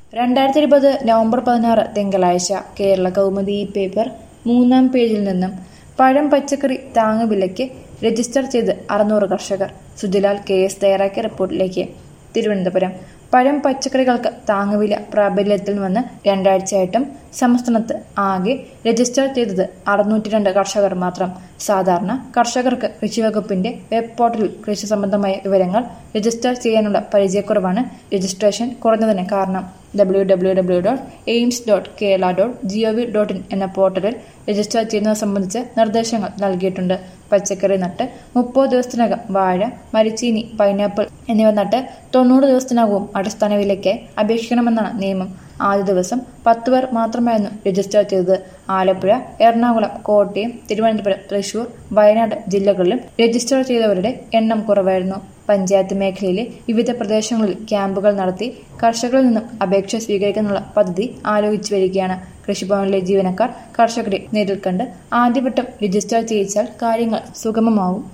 രണ്ടായിരത്തി ഇരുപത് നവംബർ പതിനാറ് തിങ്കളാഴ്ച കേരള കൗമുദി ഈ പേപ്പർ മൂന്നാം പേജിൽ നിന്നും പഴം പച്ചക്കറി താങ്ങുവിലയ്ക്ക് രജിസ്റ്റർ ചെയ്ത് അറുന്നൂറ് കർഷകർ സുജിലാൽ കെ എസ് തയ്യാറാക്കിയ റിപ്പോർട്ടിലേക്ക് തിരുവനന്തപുരം പഴം പച്ചക്കറികൾക്ക് താങ്ങുവില പ്രാബല്യത്തിൽ വന്ന് രണ്ടാഴ്ചയായിട്ടും സംസ്ഥാനത്ത് ആകെ രജിസ്റ്റർ ചെയ്തത് അറുന്നൂറ്റി രണ്ട് കർഷകർ മാത്രം സാധാരണ കർഷകർക്ക് കൃഷിവകുപ്പിന്റെ വെബ് പോർട്ടലിൽ കൃഷി സംബന്ധമായ വിവരങ്ങൾ രജിസ്റ്റർ ചെയ്യാനുള്ള പരിചയക്കുറവാണ് രജിസ്ട്രേഷൻ കുറഞ്ഞതിന് കാരണം W W W dot AIMS dot Kerala dot G O V dot in എന്ന പോർട്ടലിൽ രജിസ്റ്റർ ചെയ്യുന്നത് സംബന്ധിച്ച് നിർദ്ദേശങ്ങൾ നൽകിയിട്ടുണ്ട് പച്ചക്കറി നട്ട് മുപ്പത് ദിവസത്തിനകം വാഴ മരിച്ചീനി പൈനാപ്പിൾ എന്നിവ നട്ട് തൊണ്ണൂറ് ദിവസത്തിനകവും അടിസ്ഥാന വിലയ്ക്കായി അപേക്ഷിക്കണമെന്നാണ് നിയമം ആദ്യ ദിവസം പത്ത് പേർ മാത്രമായിരുന്നു രജിസ്റ്റർ ചെയ്തത് ആലപ്പുഴ എറണാകുളം കോട്ടയം തിരുവനന്തപുരം തൃശൂർ വയനാട് ജില്ലകളിലും രജിസ്റ്റർ ചെയ്തവരുടെ എണ്ണം കുറവായിരുന്നു പഞ്ചായത്ത് മേഖലയിലെ വിവിധ പ്രദേശങ്ങളിൽ ക്യാമ്പുകൾ നടത്തി കർഷകരിൽ നിന്നും അപേക്ഷ സ്വീകരിക്കാനുള്ള പദ്ധതി ആലോചിച്ചു വരികയാണ് കൃഷിഭവനിലെ ജീവനക്കാർ കർഷകരെ നേരിൽ കണ്ട് ആദ്യവട്ടം രജിസ്റ്റർ ചെയ്യിച്ചാൽ കാര്യങ്ങൾ സുഗമമാവും